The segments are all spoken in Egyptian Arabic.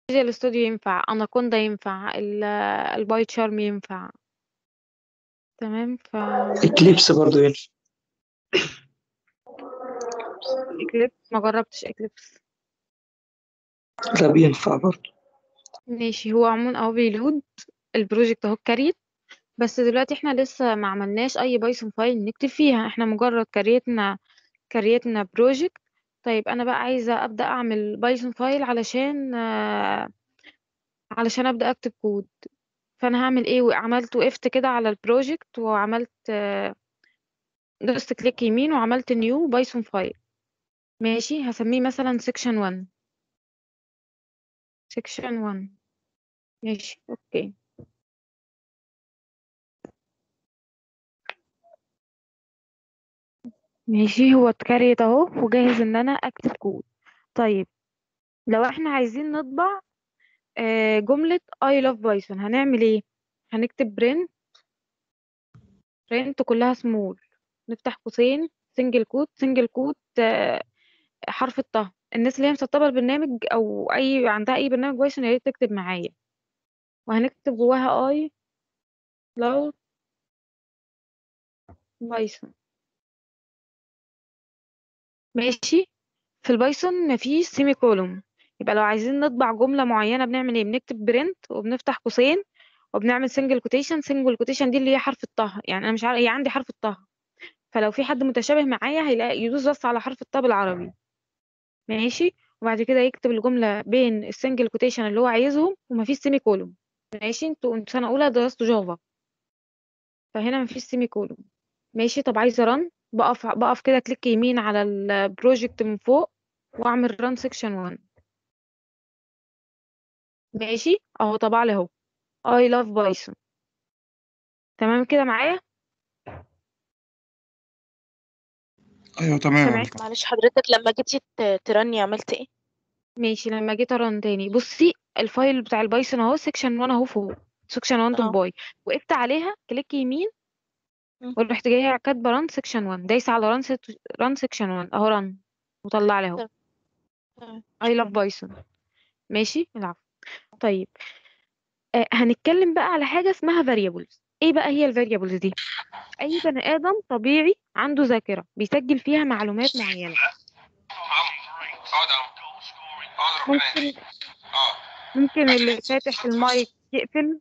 فيجوال ستوديو ينفع اناكوندا ينفع ال- الباي تشارم ينفع تمام ف اكليبس برضو ينفع اكليبس ما جربتش اكليبس لا بينفع برضو ماشي هو عموما اهو بيلود البروجكت اهو كريت بس دلوقتي احنا لسه ما عملناش اي بايثون فايل نكتب فيها احنا مجرد كريتنا كريتنا بروجكت طيب انا بقى عايزه ابدا اعمل بايثون فايل علشان آه، علشان ابدا اكتب كود فانا هعمل ايه وعملت وقفت كده على البروجكت وعملت آه، دوست كليك يمين وعملت نيو بايثون فايل ماشي هسميه مثلا سيكشن 1 سيكشن 1 ماشي اوكي ماشي هو اتكريت اهو وجاهز ان انا اكتب كود طيب لو احنا عايزين نطبع آه، جملة I love Python هنعمل ايه هنكتب print print كلها small نفتح قوسين سنجل كوت سنجل كوت حرف الطه الناس اللي هي مسطبة البرنامج او اي عندها اي برنامج بايثون يا ريت تكتب معايا وهنكتب جواها I love Python ماشي في البايثون مفيش سيمي كولوم يبقى لو عايزين نطبع جملة معينة بنعمل ايه بنكتب برنت وبنفتح قوسين وبنعمل سنجل كوتيشن سنجل كوتيشن دي اللي هي حرف الطه يعني انا مش عارفه هي عندي حرف الطه فلو في حد متشابه معايا هيلاقي يدوس بس على حرف الطه بالعربي ماشي وبعد كده يكتب الجملة بين السنجل كوتيشن اللي هو عايزهم ومفيش سيمي كولوم ماشي انتوا انتوا سنة أولى درستوا جافا فهنا مفيش سيمي كولوم ماشي طب عايزة رن بقف بقف كده كليك يمين على البروجكت من فوق واعمل ران سيكشن 1 ماشي اهو طبع لي اهو I love Python تمام كده معايا ايوه تمام سامعين معلش حضرتك لما جيتي ت- ترني عملت ايه ماشي لما جيت ارن تاني بصي الفايل بتاع البايثون اهو سيكشن 1 اهو فوق سيكشن 1 دوت اه باي وقفت عليها كليك يمين مم. ورحت جايه كاتبه ران سيكشن 1 دايسه على ران ران سيكشن 1 اهو ران وطلع لي اهو تمام تمام اي لاف شكرا بايثون ماشي العفو طيب آه هنتكلم بقى على حاجه اسمها variables ايه بقى هي الفاريبلز دي اي بني ادم طبيعي عنده ذاكره بيسجل فيها معلومات معينه ممكن ممكن اللي فاتح المايك يقفل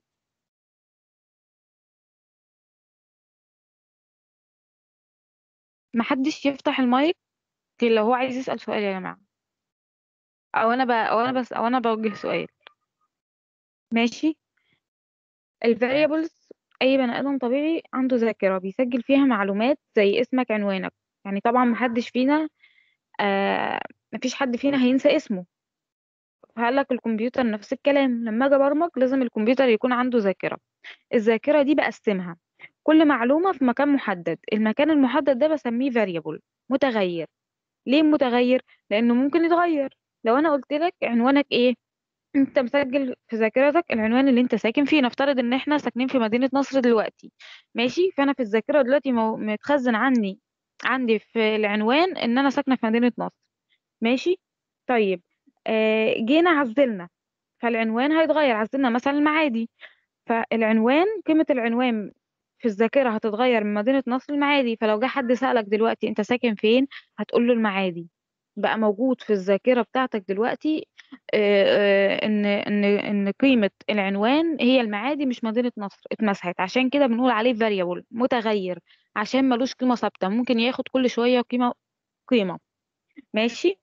محدش يفتح المايك غير لو هو عايز يسأل سؤال يا جماعة او انا ب... او انا بس او انا بوجه سؤال ماشي الفاريبلز اي بني ادم طبيعي عنده ذاكرة بيسجل فيها معلومات زي اسمك عنوانك يعني طبعا محدش فينا آه مفيش حد فينا هينسى اسمه فقال لك الكمبيوتر نفس الكلام لما اجي ابرمج لازم الكمبيوتر يكون عنده ذاكرة الذاكرة دي بقسمها كل معلومة في مكان محدد المكان المحدد ده بسميه variable متغير ليه متغير لانه ممكن يتغير لو انا قلت لك عنوانك ايه انت مسجل في ذاكرتك العنوان اللي انت ساكن فيه نفترض ان احنا ساكنين في مدينة نصر دلوقتي ماشي فانا في الذاكرة دلوقتي مو- متخزن عني عندي في العنوان ان انا ساكنة في مدينة نصر ماشي طيب آه جينا عزلنا فالعنوان هيتغير عزلنا مثلا المعادي فالعنوان قيمة العنوان في الذاكرة هتتغير من مدينة نصر المعادي فلو جه حد سألك دلوقتي انت ساكن فين هتقول له المعادي بقى موجود في الذاكرة بتاعتك دلوقتي آه، آه، ان ان ان قيمة العنوان هي المعادي مش مدينة نصر اتمسحت عشان كده بنقول عليه variable متغير عشان ملوش قيمة ثابتة ممكن ياخد كل شوية قيمة قيمة ماشي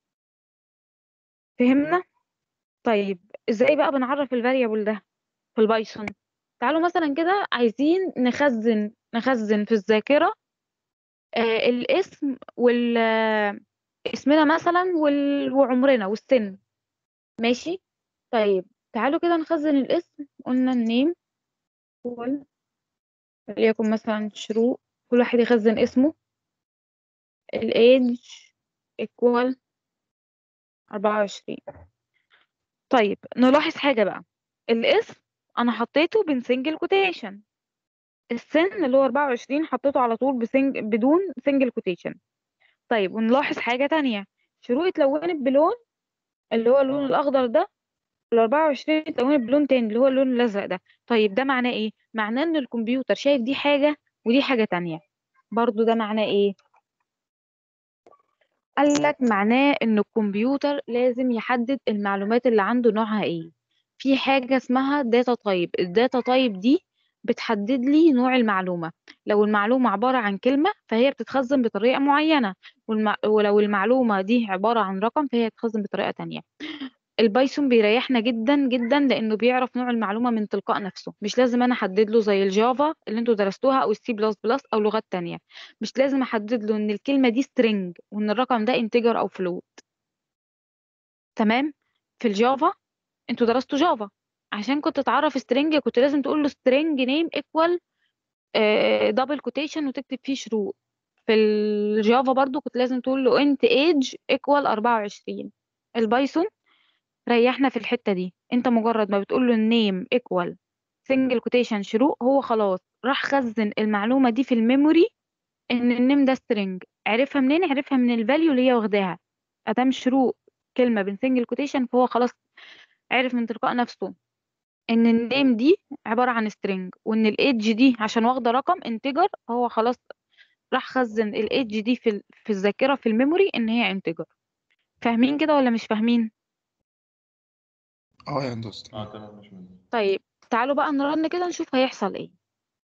فهمنا طيب ازاي بقى بنعرف الفاريبل ده في البايثون تعالوا مثلا كده عايزين نخزن نخزن في الذاكرة آه، الاسم وال آه، اسمنا مثلا وال... وعمرنا والسن ماشي طيب تعالوا كده نخزن الاسم قلنا النيم وال وليكن مثلا شروق كل واحد يخزن اسمه الايدج equal 24 طيب نلاحظ حاجة بقى الاسم انا حطيته بين سنجل كوتيشن السن اللي هو 24 حطيته على طول بسنج... بدون سنجل كوتيشن طيب ونلاحظ حاجة تانية شروق اتلونت بلون اللي هو اللون الأخضر ده ال 24 اتلونت بلون تاني اللي هو اللون الازرق ده طيب ده معناه ايه معناه ان الكمبيوتر شايف دي حاجه ودي حاجه تانية برضو ده معناه ايه قال لك معناه ان الكمبيوتر لازم يحدد المعلومات اللي عنده نوعها ايه في حاجة اسمها داتا تايب الداتا تايب دي بتحدد لي نوع المعلومة لو المعلومة عبارة عن كلمة فهي بتتخزن بطريقة معينة والمع... ولو المعلومة دي عبارة عن رقم فهي بتتخزن بطريقة تانية البايثون بيريحنا جدا جدا لانه بيعرف نوع المعلومة من تلقاء نفسه مش لازم انا احدد له زي الجافا اللي انتوا درستوها او السي بلس بلس او لغات تانية مش لازم احدد له ان الكلمة دي string وان الرقم ده integer او float تمام في الجافا انتوا درستوا جافا عشان كنت تعرف string كنت لازم تقول له string name equal دبل كوتيشن وتكتب فيه شروق في الجافا برضو كنت لازم تقول له int age equal 24 البايثون ريحنا في الحتة دي انت مجرد ما بتقول له النيم equal single quotation شروق هو خلاص راح خزن المعلومة دي في الميموري ان النيم ده string عرفها منين عرفها من الفاليو اللي هي واخداها ادام شروق كلمة بين single quotation فهو خلاص عرف من تلقاء نفسه ان النيم دي عبارة عن string وان الايدج دي عشان واخدة رقم انتجر هو خلاص راح خزن الايدج دي في ال- في الذاكرة في الميموري ان هي انتجر فاهمين كده ولا مش فاهمين اه يا هندسة اه تمام مش مهم طيب تعالوا بقى نرن كده نشوف هيحصل ايه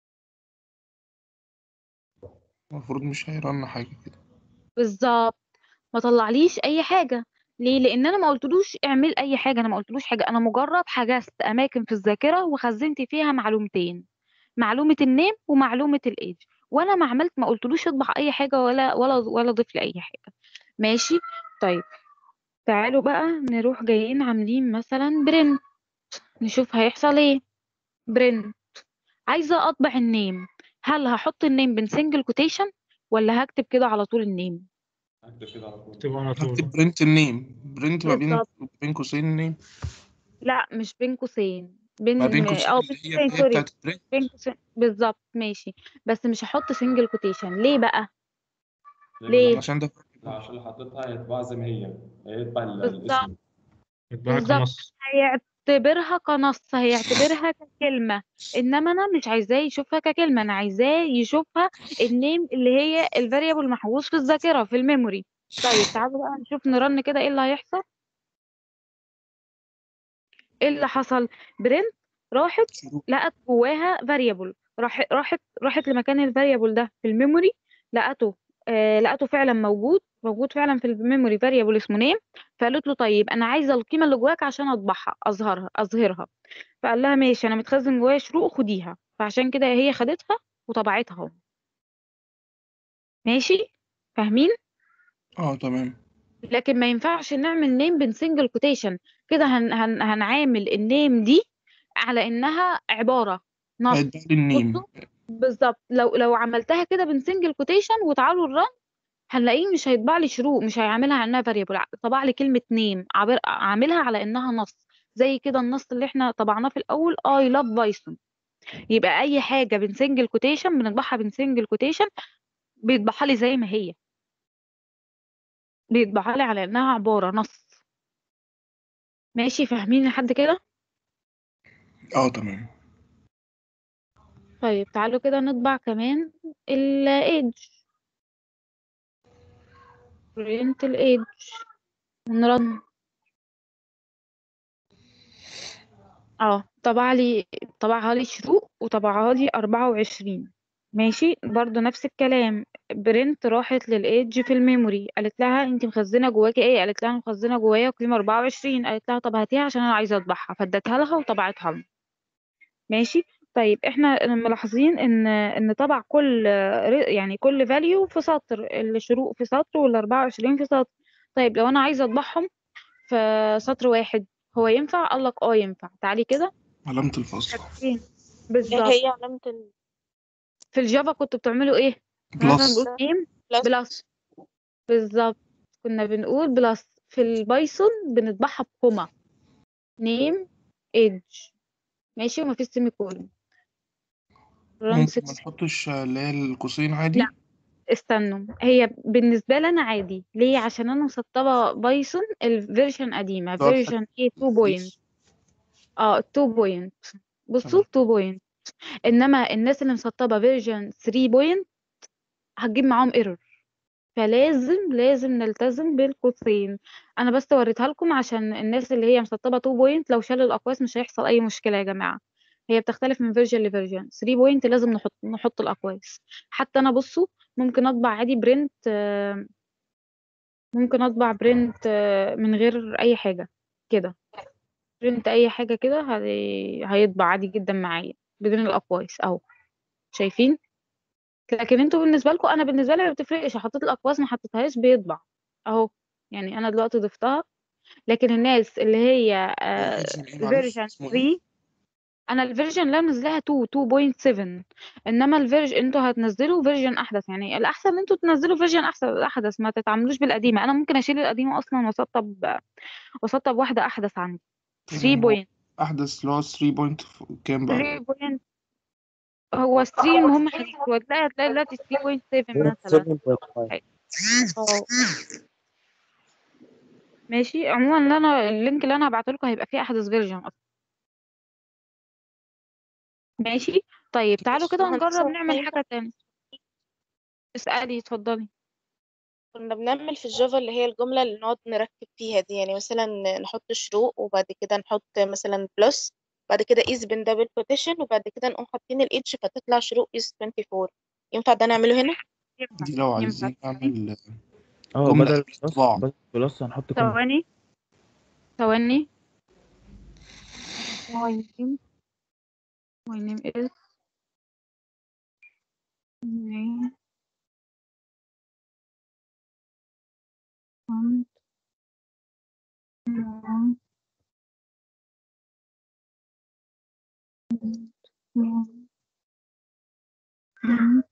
المفروض مش هيرن حاجة كده بالظبط ما طلعليش اي حاجه ليه لان انا ما قلتلوش اعمل اي حاجه انا ما قلتلوش حاجه انا مجرد حجزت اماكن في الذاكره وخزنت فيها معلومتين معلومه النيم ومعلومه الايدج وانا ما عملت ما قلتلوش اطبع اي حاجه ولا ولا ولا ضيف لي اي حاجه ماشي طيب تعالوا بقى نروح جايين عاملين مثلا برنت نشوف هيحصل ايه برنت عايزه اطبع النيم هل هحط النيم بين سنجل كوتيشن ولا هكتب كده على طول النيم اكتب كده على طول اكتبه على طول هكتب برنت النيم برنت ما بين بالظبط. بين قوسين النيم لا مش بين قوسين بين ما بين قوسين اه اللي بين هي قوسين اللي هي سوري بتاعت برنت بين قوسين بالظبط ماشي بس مش هحط سنجل كوتيشن ليه بقى ليه؟ عشان ده لا عشان اللي حطيتها هيتباع زي ما هي هيتباع ال- بالظبط. الاسم يتباع بالظبط. كنص هيعتبرها كنص هيعتبرها ككلمة انما انا مش عايزاه يشوفها ككلمة انا عايزاه يشوفها النيم اللي هي الفاريبل محفوظ في الذاكرة في الميموري طيب تعالوا بقى نشوف نرن كده ايه اللي هيحصل ايه اللي حصل برنت راحت شروق لقت جواها فاريبل راح راحت راحت لمكان الفاريبل ده في الميموري لقته آه لقته فعلا موجود موجود فعلا في الميموري فاريبل اسمه نيم فقالت له طيب انا عايزه القيمه اللي جواك عشان اطبعها اظهرها اظهرها فقال لها ماشي انا متخزن جوايا شروق خديها فعشان كده هي خدتها وطبعتها اهو ماشي فاهمين اه تمام لكن ما ينفعش نعمل نيم بين سنجل كوتيشن كده هن هن هنعامل النيم دي على انها عباره نص هيتباع لي النيم بصوا بالظبط لو لو عملتها كده بين سنجل كوتيشن وتعالوا الرن هنلاقيه مش هيطبع لي شروق مش هيعملها على انها فاريبل طبع لي كلمه نيم عاملها على انها نص زي كده النص اللي احنا طبعناه في الاول اي لاف بايثون يبقى اي حاجه بين سنجل كوتيشن بنطبعها بين سنجل كوتيشن بيطبعها لي زي ما هي بيطبعها لي على انها عباره نص ماشي فاهمين لحد كده اه تمام طيب تعالوا كده نطبع كمان الايدج print الايدج ونرن اه طبع لي طبعها لي شروق وطبعها لي 24 ماشي برضو نفس الكلام برنت راحت للايدج في الميموري قالت لها انت مخزنه جواكي ايه قالت لها انا مخزنه جوايا قيمه 24 قالت لها طب هاتيها عشان انا عايزه اطبعها فادتها لها وطبعتها لنا ماشي طيب احنا ملاحظين ان ان طبع كل يعني كل فاليو في سطر الشروق في سطر وال 24 في سطر طيب لو انا عايزه اطبعهم في سطر واحد هو ينفع قال لك اه ينفع تعالي كده علامة الفصل فين ايه بالظبط هي علامة ال في الجافا كنتوا بتعملوا ايه مثلا بلس بنقول نيم بلس بلس بالظبط كنا بنقول بلس في البايثون بنطبعها بكوما نيم ايدج ماشي ومفيش سيمي كولون ران ممكن ما 6 نحطش اللي هي القوسين عادي لا استنوا هي بالنسبة لي أنا عادي ليه عشان أنا مسطبة بايثون الفيرجن قديمة ده فيرجن ايه 2 بوينت اه 2 بوينت بصوا تمام 2 بوينت انما الناس اللي مسطبه فيرجن 3 بوينت هتجيب معاهم ايرور فلازم لازم نلتزم بالقوسين انا بس وريتها لكم عشان الناس اللي هي مسطبه 2 بوينت لو شالوا الاقواس مش هيحصل اي مشكله يا جماعه هي بتختلف من فيرجن لفيرجن 3 بوينت لازم نحط نحط الاقواس حتى انا بصوا ممكن اطبع عادي برنت آه، ممكن اطبع برنت آه، من غير اي حاجه كده برنت اي حاجه كده هي- هيطبع عادي جدا معايا بدون الاقواس اهو شايفين لكن انتوا بالنسبه لكم انا بالنسبه لي ما بتفرقش حطيت الاقواس ما حطيتهاش بيطبع اهو يعني انا دلوقتي ضفتها لكن الناس اللي هي الفيرجن ايه معلش فيرجن اسمه ايه 3 انا الفيرجن اللي أنا منزلاها 2 2.7 انما الفيرجن انتوا هتنزلوا فيرجن احدث يعني الاحسن ان انتوا تنزلوا فيرجن احسن احدث ما تتعاملوش بالقديمه انا ممكن اشيل القديمه اصلا واسطب واسطب واحده احدث عندي 3 تمام هو بوينت احدث اللي هو 3 بوينت كام بقى 3 بوينت هو 3 المهم حديث وتلاقي هتلاقي دلوقتي 3.7 مثلا 7.5 اه ماشي عموما اللي انا اللينك اللي انا هبعته لكم هيبقى فيه احدث فيرجن اصلا ماشي طيب تعالوا كده نجرب مهندسة نعمل ينفع حاجه تانية اسالي اتفضلي كنا بنعمل في الجافا اللي هي الجملة اللي نقعد نركب فيها دي يعني مثلا نحط شروق وبعد كده نحط مثلا بلس بعد كده is بين دبل كوتيشن وبعد كده نقوم حاطين الايدج فتطلع شروق is 24 ينفع ده نعمله هنا؟ ينفع دي لو ينفع عايزين نعمل اه جملة بدل قبل بلس الطباعة بدل بلس هنحط كوما ثواني ثواني my name my name is name and mom mom and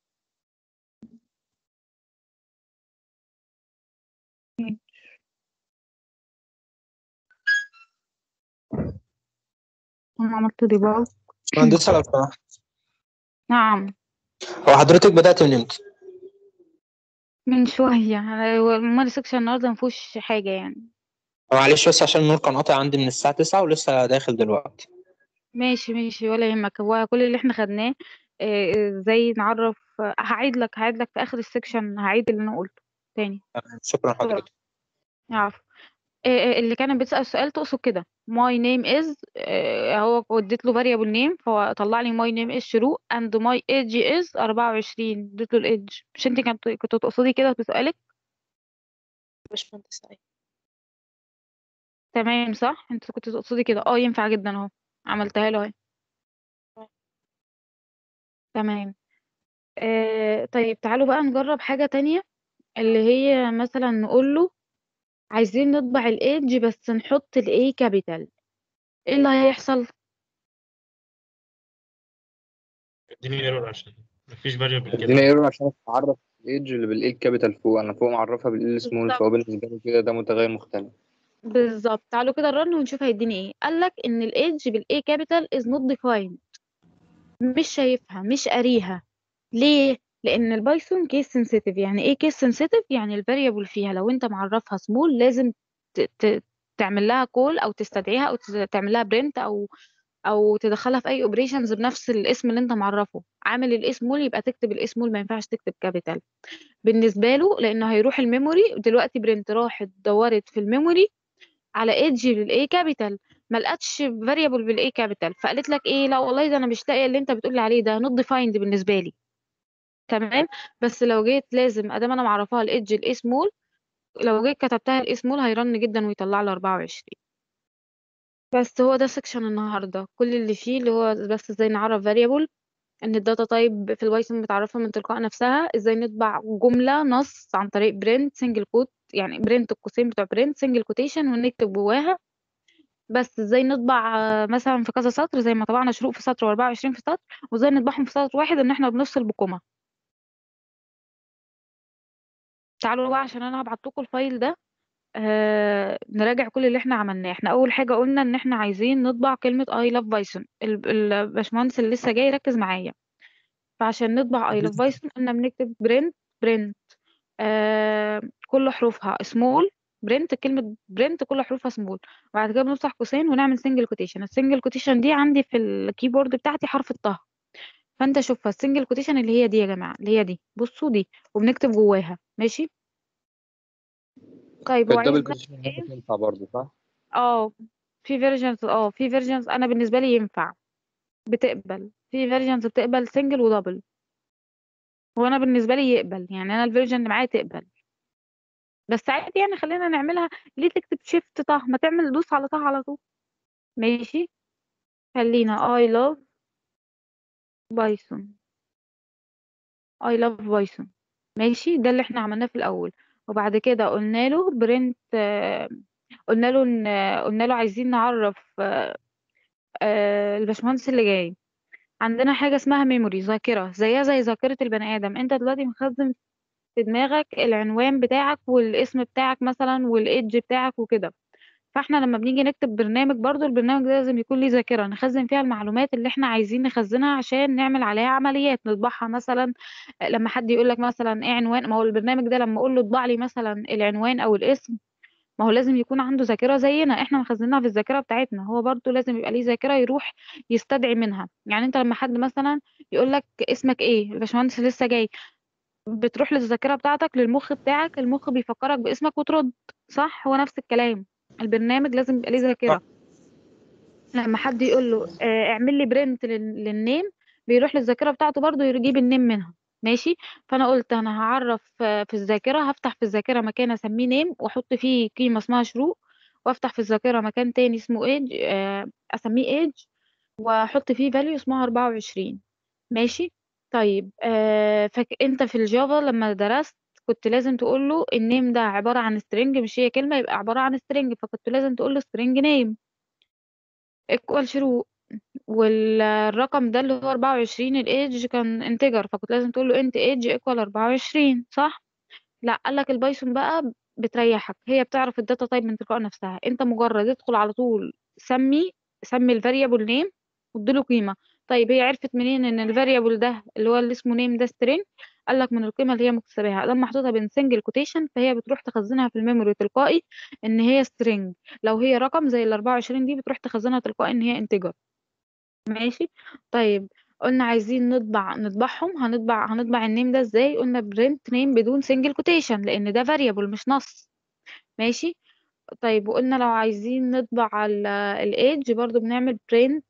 انا عملت ديباج مهندسة لو سمحت نعم هو حضرتك بدأت من امتى؟ من شوية المال سكشن النهاردة مفيهوش حاجة يعني معلش بس عشان النور كان قاطع عندي من الساعة 9 ولسه داخل دلوقتي ماشي ماشي ولا يهمك هو كل اللي احنا خدناه آه، ازاي نعرف آه، هعيد لك هعيد لك في اخر السكشن هعيد اللي انا قلته تاني تمام شكرا حضرتك عفوا آه، آه، اللي كانت بتسأل سؤال تقصد كده my name is آه، هو اديت له variable name فهو طلع لي my name is شروق and my age is 24 اديت له الايدج مش انت كنت كنت تقصدي كده في سؤالك مش مهندسة أيوة. تمام صح انت كنت تقصدي كده اه ينفع جدا اهو عملتها له اهي تمام آه طيب تعالوا بقى نجرب حاجة تانية اللي هي مثلا نقول له عايزين نطبع الايدج بس نحط الاي كابيتال ايه اللي هيحصل اديني ايرور عشان مفيش فاريبل اديني كده ايرور عشان اعرف الايدج اللي بالايه الكابيتال فوق انا فوق معرفها بالايه السمول بالظبط فهو بالنسبه لي كده ده متغير مختلف بالظبط تعالوا كده نرن ونشوف هيديني ايه قالك ان الايدج بالاي كابيتال is not defined مش شايفها مش قاريها ليه لان البايثون كيس سنسيتيف يعني ايه كيس سنسيتيف يعني الفاريبل فيها لو انت معرفها سمول لازم ت... ت... تعمل لها كول او تستدعيها او ت- تعمل لها برنت او او تدخلها في اي اوبريشنز بنفس الاسم اللي انت معرفه عامل الاسمول يبقى تكتب الاسمول ما ينفعش تكتب كابيتال بالنسبه له لانه هيروح الميموري دلوقتي برنت راحت دورت في الميموري على ايدج للاي كابيتال ما لقتش فاريبل بالاي كابيتال فقالت لك ايه لا والله ده انا مش لاقيه اللي انت بتقولي عليه ده نوت ديفايند بالنسبه لي تمام بس لو جيت لازم ادام انا معرفاها الايدج الاي سمول لو جيت كتبتها الاي سمول هيرن جدا ويطلع لي 24 بس هو ده سكشن النهارده كل اللي فيه اللي هو بس ازاي نعرف فاريبل ان الداتا تايب في البايثون متعرفه من تلقاء نفسها ازاي نطبع جمله نص عن طريق برنت سنجل كوت يعني برنت القوسين بتوع برنت سنجل كوتيشن ونكتب جواها بس ازاي نطبع آه، مثلا في كذا سطر زي ما طبعنا شروق في سطر و24 في سطر وازاي نطبعهم في سطر واحد ان احنا بنفصل بكوما تعالوا بقى عشان انا هبعت لكم الفايل ده آه نراجع كل اللي احنا عملناه احنا اول حاجه قلنا ان احنا عايزين نطبع كلمه I love بايثون الباشمهندس اللي لسه جاي ركز معايا فعشان نطبع I love بايثون قلنا بنكتب برنت برنت آه كل حروفها سمول برنت كلمة برنت كل حروفها سمول وبعد كده بنفتح قوسين ونعمل سنجل كوتيشن السنجل كوتيشن دي عندي في الكيبورد بتاعتي حرف الطه فانت شوفها السنجل كوتيشن اللي هي دي يا جماعة اللي هي دي بصوا دي وبنكتب جواها ماشي طيب هو عايز الدبل بقى كوتيشن ايه ممكن تنفع برضه صح؟ اه في فيرجنز اه في فيرجنز انا بالنسبة لي ينفع بتقبل في فيرجنز بتقبل سنجل ودبل وانا بالنسبة لي يقبل يعني انا الفيرجن اللي معايا تقبل بس عادي يعني خلينا نعملها ليه تكتب شيفت طه ما تعمل دوس على طه على طول ماشي خلينا I love بايثون I love بايثون ماشي ده اللي احنا عملناه في الاول وبعد كده قلنا له برنت قلنا له ان قلنا له عايزين نعرف آه، آه، الباشمهندس اللي جاي عندنا حاجة اسمها ميموري ذاكرة زيها زي ذاكرة البني آدم انت دلوقتي مخزن في دماغك العنوان بتاعك والاسم بتاعك مثلا والايدج بتاعك وكده فاحنا لما بنيجي نكتب برنامج برضو البرنامج ده لازم يكون ليه ذاكرة نخزن فيها المعلومات اللي احنا عايزين نخزنها عشان نعمل عليها عمليات نطبعها مثلا لما حد يقول لك مثلا ايه عنوان ما هو البرنامج ده لما اقول له اطبع لي مثلا العنوان او الاسم ما هو لازم يكون عنده ذاكرة زينا احنا مخزنينها في الذاكرة بتاعتنا هو برضو لازم يبقى ليه ذاكرة يروح يستدعي منها يعني انت لما حد مثلا يقول لك اسمك ايه الباشمهندس لسه جاي بتروح للذاكرة بتاعتك للمخ بتاعك المخ بيفكرك باسمك وترد صح هو نفس الكلام البرنامج لازم يبقى ليه ذاكرة لما حد يقول له آه، اعمل لي برنت للنيم بيروح للذاكرة بتاعته برضو يجيب النيم منها ماشي فانا قلت انا هعرف آه، في الذاكرة هفتح في الذاكرة مكان اسميه نيم واحط فيه قيمة اسمها شروق وافتح في الذاكرة مكان تاني اسمه ايج اسميه ايج واحط فيه فاليو اسمها 24 ماشي طيب آه فك انت في الجافا لما درست كنت لازم تقول له النيم ده عبارة عن سترينج مش هي كلمة يبقى عبارة عن سترينج فكنت لازم تقول له سترينج نيم ايكوال شروق والرقم ده اللي هو 24 الايدج كان انتجر فكنت لازم تقول له انت ايدج ايكوال 24 صح لا قال لك البايثون بقى بتريحك هي بتعرف الداتا تايب من تلقاء نفسها انت مجرد ادخل على طول سمي سمي الفاريبل نيم واديله قيمه طيب هي عرفت منين ان الفاريبل ده اللي هو اللي اسمه نيم ده سترينج قال لك من القيمه اللي هي مكتسباها لما محطوطه بين سنجل كوتيشن فهي بتروح تخزنها في الميموري تلقائي ان هي سترينج لو هي رقم زي ال 24 دي بتروح تخزنها تلقائي ان هي انتجر ماشي طيب قلنا عايزين نطبع نطبعهم هنطبع هنطبع النيم ده ازاي قلنا برنت نيم بدون سنجل كوتيشن لان ده فاريبل مش نص ماشي طيب وقلنا لو عايزين نطبع الايدج برضو بنعمل برنت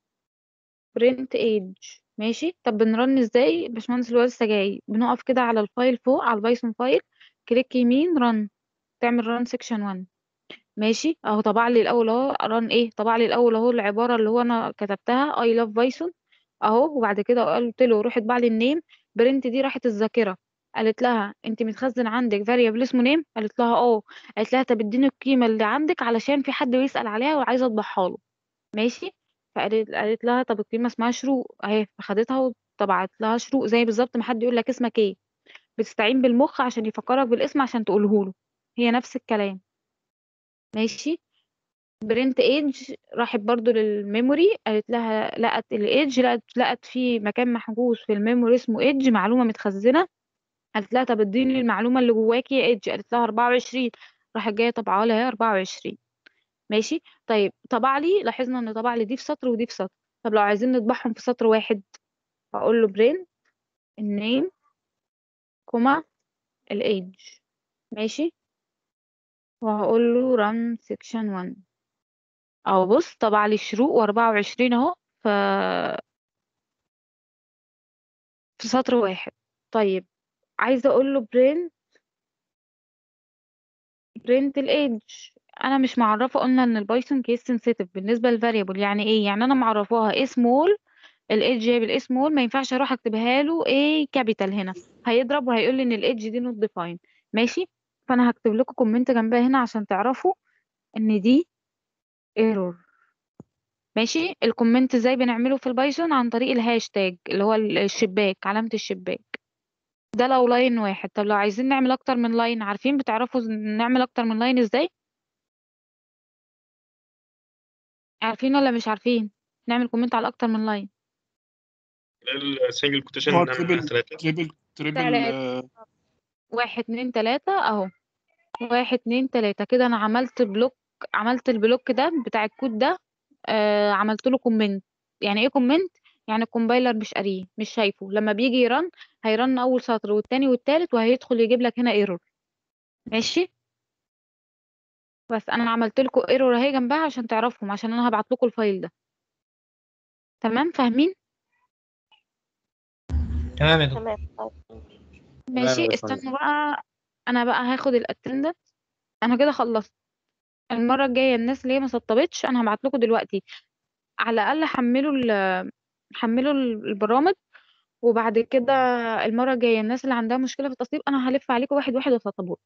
برنت ايدج ماشي طب بنرن ازاي باشمهندس اللي هو لسه جاي بنقف كده على الفايل فوق على البايثون فايل كليك يمين رن تعمل رن سيكشن 1 ماشي اهو طبع لي الاول اهو ران ايه طبع لي الاول اهو العباره اللي هو انا كتبتها اي لاف بايثون اهو وبعد كده قلت له روح اطبع لي النيم برنت دي راحت الذاكره قالت لها انت متخزن عندك فاريبل اسمه نيم قالت لها اه قالت لها طب اديني القيمه اللي عندك علشان في حد بيسال عليها وعايزه اطبعها له ماشي فقالت قالت لها طب القيمه اسمها شروق اهي فخدتها وطبعت لها شروق زي بالظبط ما حد يقول لك اسمك ايه بتستعين بالمخ عشان يفكرك بالاسم عشان تقوله له هي نفس الكلام ماشي برنت ايدج راحت برضو للميموري قالت لها لقت الايدج لقت لقت في مكان محجوز في الميموري اسمه ايدج معلومه متخزنه قالت لها طب اديني المعلومه اللي جواكي يا ايدج قالت لها 24 راحت جايه طبعها لها 24 ماشي طيب طبع لي لاحظنا ان طبع لي دي في سطر ودي في سطر طب لو عايزين نطبعهم في سطر واحد هقول له برنت النيم كوما الايدج ماشي وهقول له run section 1 اهو بص طبع لي شروق و24 اهو ف في سطر واحد طيب عايزه اقول له print print الايدج انا مش معرفه قلنا ان البايثون كيس سنسيتيف بالنسبه للفاريبل يعني ايه يعني انا معرفاها ايه سمول الايدج هي بالايه سمول ما ينفعش اروح اكتبها له ايه كابيتال هنا هيضرب وهيقول لي ان الايدج دي نوت ديفاين ماشي فانا هكتب لكم كومنت جنبها هنا عشان تعرفوا ان دي ايرور ماشي الكومنت ازاي بنعمله في البايثون عن طريق الهاشتاج اللي هو الشباك علامة الشباك ده لو لاين واحد طب لو عايزين نعمل اكتر من لاين عارفين بتعرفوا نعمل اكتر من لاين ازاي عارفين ولا مش عارفين نعمل كومنت على اكتر من لاين السنجل كوتيشن هو نعمل تريبل ثلاثة تريبل تريبل تلاتة. آه، واحد اتنين تلاتة اهو واحد اتنين تلاتة كده انا عملت بلوك عملت البلوك ده بتاع الكود ده آه عملت له كومنت يعني ايه كومنت يعني الكومبايلر مش قاريه مش شايفه لما بيجي يرن هيرن اول سطر والتاني والتالت وهيدخل يجيب لك هنا ايرور ماشي بس انا عملت لكم ايرور اهي جنبها عشان تعرفهم عشان انا هبعت لكم الفايل ده تمام فاهمين تمام يا دكتور تمام طيب ماشي يا باشمهندس. استنوا بقى انا بقى هاخد الاتندنس انا كده خلصت المره الجايه الناس اللي هي ما سطبتش انا هبعت لكم دلوقتي على الاقل حملوا ال حملوا ال- البرامج وبعد كده المره الجايه الناس اللي عندها مشكله في التسطيب انا هلف عليكم واحد واحد واسطبوه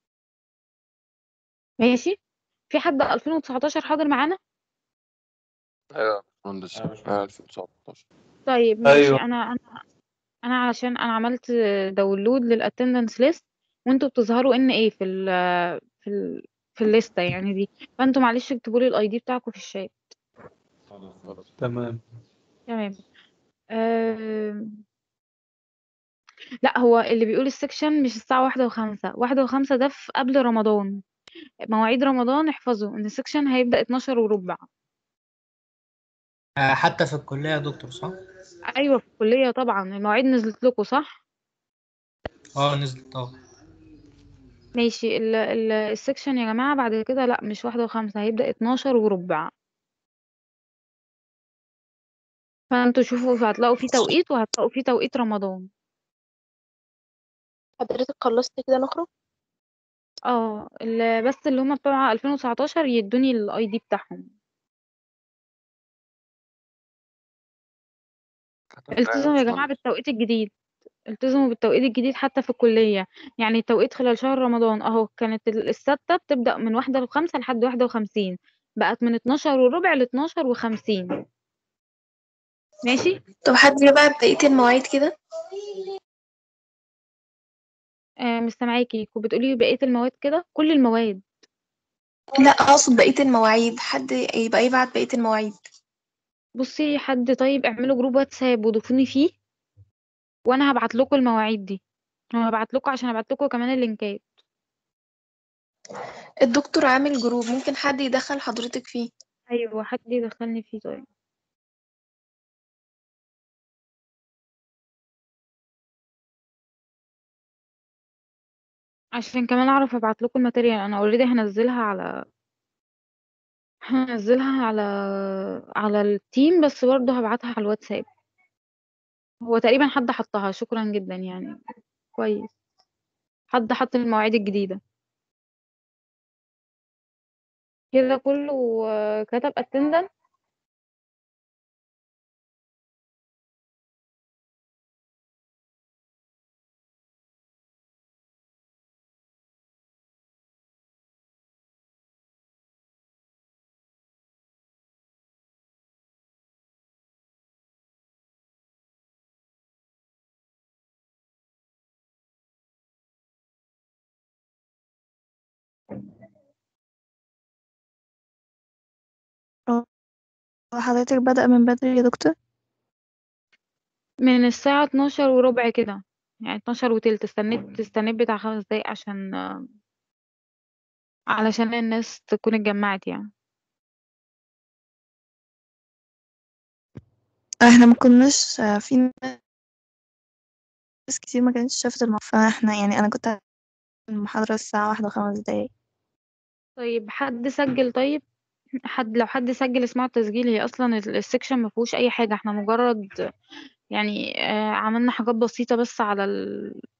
ماشي في حد 2019 حاضر معانا ايوه يا باشمهندس أيوة يا باشمهندس. آه، 2019 طيب ماشي أيوة. انا انا انا علشان انا عملت داونلود للاتندنس ليست وانتوا بتظهروا ان ايه في ال في ال في الليسته يعني دي فانتوا معلش اكتبوا لي الاي دي بتاعكم في الشات خلاص تمام تمام أم... لا هو اللي بيقول السكشن مش الساعة واحدة وخمسة واحدة وخمسة ده في قبل رمضان مواعيد رمضان احفظوا ان السكشن هيبدأ 12 وربع آه، حتى في الكلية يا دكتور صح؟ ايوه في الكلية طبعا المواعيد نزلت لكم صح اه نزلت اه ماشي ال ال السكشن يا جماعة بعد كده لا مش واحدة وخمسة هيبدأ 12 وربع فانتوا شوفوا هتلاقوا فيه توقيت وهتلاقوا فيه توقيت رمضان حضرتك خلصت كده نخرج اه ال- بس اللي هم بتوع 2019 يدوني الاي دي بتاعهم التزموا يا جماعة بالتوقيت الجديد التزموا بالتوقيت الجديد حتى في الكلية يعني التوقيت خلال شهر رمضان اهو كانت ال- الستة بتبدأ من واحدة لخمسة لحد واحدة وخمسين بقت من اتناشر وربع لاتناشر وخمسين ماشي طب حد بقى بقية المواعيد كده آه مش سامعاكي وبتقولي بقية المواد كده كل المواد لا اقصد بقية المواعيد حد يبقى يبعت بقية المواعيد بصي حد طيب اعملوا جروب واتساب وضيفوني فيه وانا هبعت لكم المواعيد دي وهبعت لكم عشان ابعت لكم كمان اللينكات الدكتور عامل جروب ممكن حد يدخل حضرتك فيه ايوه حد يدخلني فيه طيب عشان كمان اعرف ابعت لكم الماتيريال انا اوريدي هنزلها على هنزلها على على التيم بس برضه هبعتها على الواتساب هو تقريبا حد حطها شكرا جدا يعني كويس حد حط المواعيد الجديدة كده كله آه، كتب اتندنس حضرتك بدأ من بدري يا دكتور من الساعة 12 وربع كده يعني 12 وتلت استنيت استنيت بتاع خمس دقايق عشان آه، علشان الناس تكون اتجمعت يعني احنا ما كناش في ناس كتير ما كانتش شافت المحاضرة فاحنا يعني انا كنت المحاضرة الساعة واحدة وخمس دقايق طيب حد سجل طيب حد لو حد سجل اسمعوا التسجيل هي اصلا ال- السكشن ما فيهوش اي حاجه احنا مجرد يعني آه، عملنا حاجات بسيطه بس على ال...